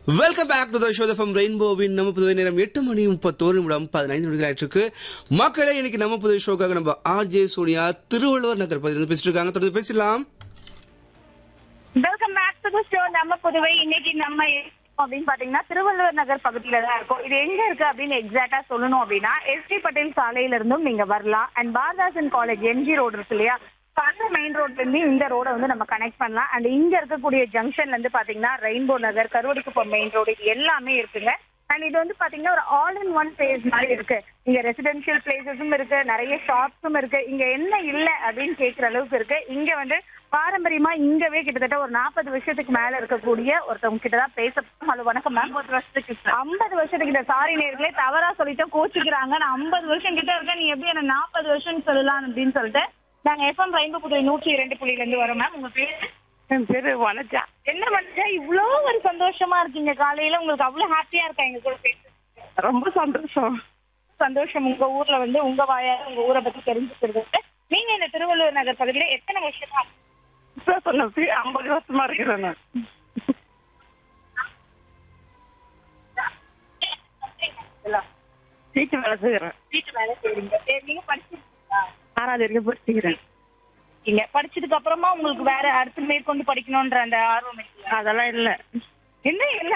Welcome back to the show from ரெயின்போவின் நம்ம புதுவை நேரம் எட்டு மணி முப்பத்தோரு நிமிடம் பதினைந்து நிமிடங்கள் ஆயிட்டு மக்களே இன்னைக்கு நம்ம புதுவை ஷோக்காக நம்ம ஆர்ஜே சோனியா திருவள்ளுவர் நகர் பகுதியில் பேசிட்டு இருக்காங்க தொடர்ந்து பேசலாம் welcome back to the show நம்ம புதுவை இன்னைக்கு நம்ம எங்க அப்படின்னு பாத்தீங்கன்னா திருவள்ளுவர் நகர் பகுதியில தான் இருக்கோம் இது எங்க இருக்கு அப்படின்னு எக்ஸாக்டா சொல்லணும் அப்படின்னா எஸ்டி பட்டேல் சாலையில இருந்தும் நீங்க வரலாம் and Bharathidasan college MG road இருக்கு இல்லையா So, அந்த மெயின் ரோட்ல இருந்து இந்த ரோட வந்து நம்ம கனெக்ட் பண்ணலாம் அண்ட் இங்க இருக்கக்கூடிய ஜங்ஷன்ல இருந்து பாத்தீங்கன்னா rainbow Nagar Karuvadikuppam main road இது எல்லாமே இருக்குங்க அண்ட் இது வந்து பாத்தீங்கன்னா ஒரு ஆல் இன் ஒன் பிளேஸ் மாதிரி இருக்கு இங்க ரெசிடென்ஷியல் பிளேசஸும் இருக்கு நிறைய ஷாப்ஸும் இருக்கு இங்க என்ன இல்ல அப்படின்னு கேக்குற அளவுக்கு இருக்கு இங்க வந்து பாரம்பரியமா இங்கவே கிட்டத்தட்ட ஒரு நாற்பது வருஷத்துக்கு மேல இருக்கக்கூடிய ஒருத்தவங்க கிட்ட தான் பேச ஹலோ வணக்கம் மேம் ஐம்பது வருஷத்துக்கு ஐம்பது வருஷத்துக்கு சாரி நேர்களே தவறா சொல்லிட்டு கோச்சிக்கிறாங்க நான் ஐம்பது வருஷம் கிட்ட இருக்கேன் நீ எப்படி என்ன நாற்பது வருஷம் சொல்லலாம் அப்படின்னு சொல்லிட்டு நாங்க எஃப்எம் ரெயின்போ புதுவை நூற்றி இரண்டு புள்ளியில இருந்து வரோம் மேம் உங்க பேரு என் பேரு வனஜா என்ன பண்ணுச்சா இவ்ளோ ஒரு சந்தோஷமா இருக்கீங்க காலையில உங்களுக்கு அவ்வளவு ஹாப்பியா இருக்கா எங்க கூட பேச ரொம்ப சந்தோஷம் சந்தோஷம் உங்க ஊர்ல வந்து உங்க வாயால உங்க ஊரை பத்தி தெரிஞ்சுக்கிறது நீங்க இந்த திருவள்ளுவர் நகர் பகுதியில எத்தனை வருஷமா இப்ப சொன்ன ஐம்பது வருஷமா இருக்கிறேன் நான் வீட்டு வேலை செய்யறேன் வீட்டு வேலை செய்றீங்க சரி, நீங்க படிச்சிருக்கீங்களா ஆறாவது வரைக்கும் படிச்சுக்கிறேன் நீங்க படிச்சதுக்கு அப்புறமா உங்களுக்கு வேற அடுத்து மேற்கொண்டு படிக்கணும்ன்ற அந்த ஆர்வம் இல்லையா? அதெல்லாம் இல்லை என்ன என்ன